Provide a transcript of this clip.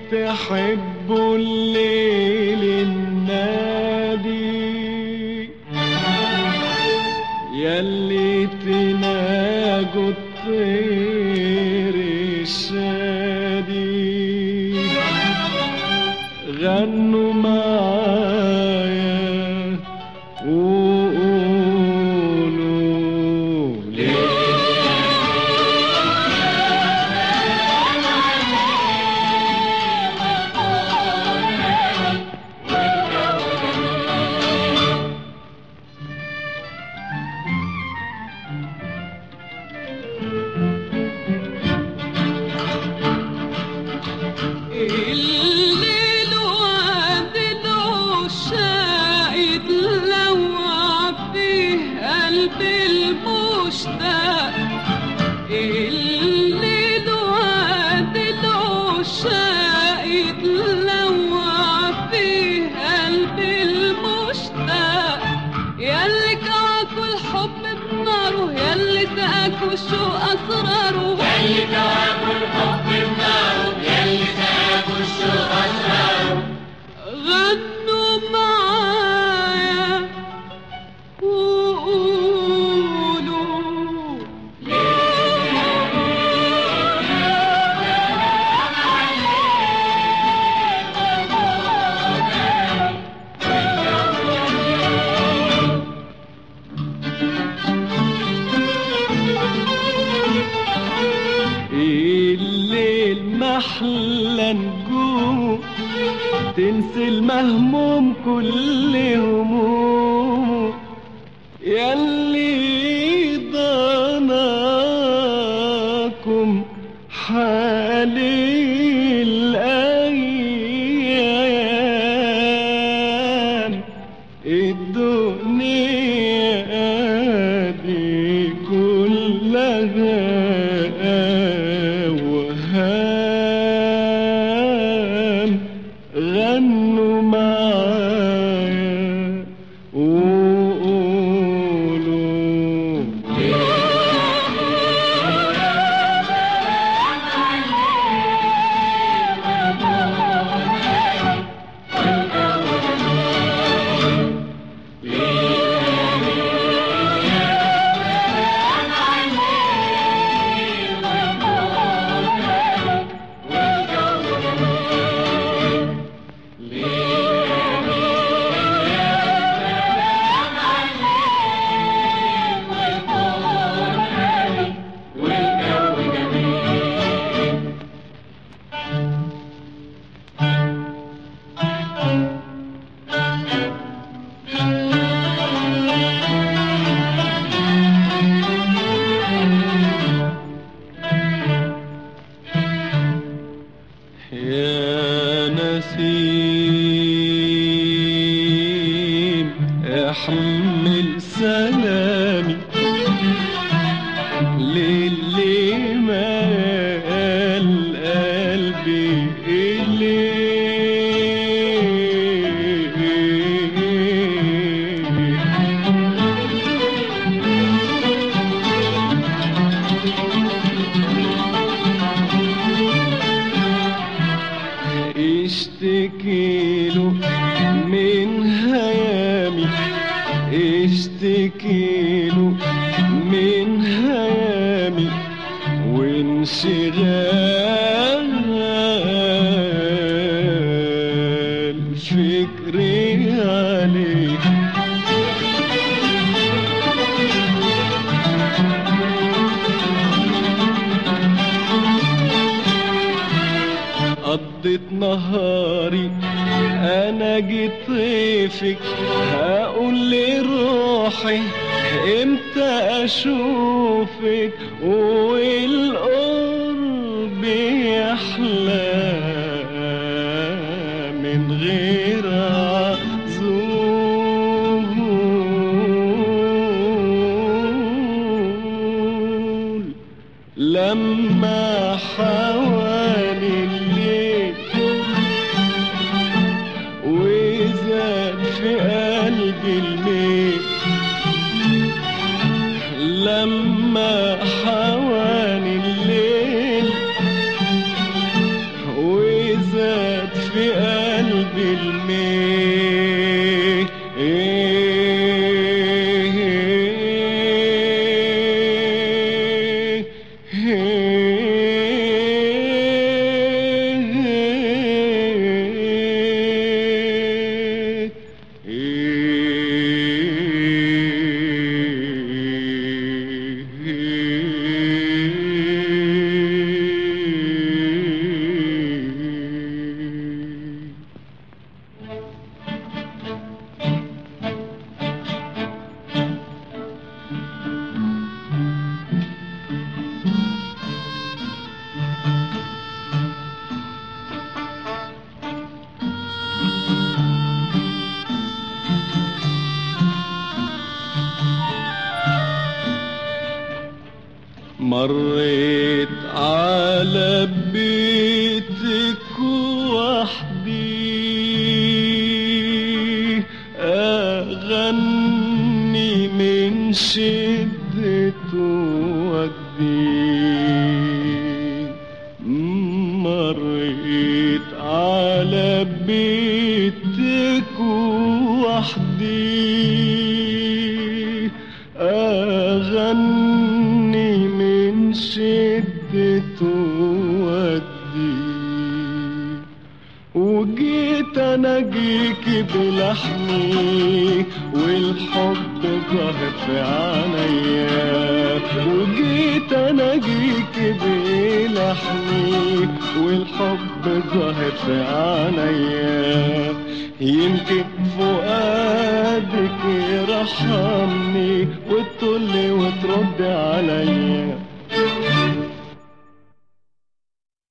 تحبوا الليل النادي يلي تناجوا الطير الشادي غنوا معايا وقولوا ليه الليل وعدد عشاق تلوع فيه قلب المشتاق الليل وعدد عشاق تلوع فيه قلب المشتاق ياللي كعكوا الحب بناره ياللي سقاكوا الشوق اسراره غنوا معايا وقولوا الليل محلى نجوم تنسي المهموم كل هموم يلي ضناكم حال الأيام الدنيا دي كلها وهام غنوا معايا وقولوا يا نسيم احمل سلامي للي مال قلبي إليه اشتكي له من هيامي اشتكي له من هيامي وانشغال فكري عليك قضيت نهاري انا جيت طيفك هقول لروحي امتى اشوفك والقرب يحلى من غير عزول لما حوالي الليل وزاد في قلبي الميل لما حوالي الليل وزاد مريت على بيتك وحدي أغني من شدة ودي مريت على بيتك وحدي أغني من شدة ودي وجيت اناجيك بلحمي والحب ظاهر في عينيا وجيت اناجيك بلحمي والحب ظاهر في عينيا يمكن فؤادك يرحمني وتطلي وترد عليا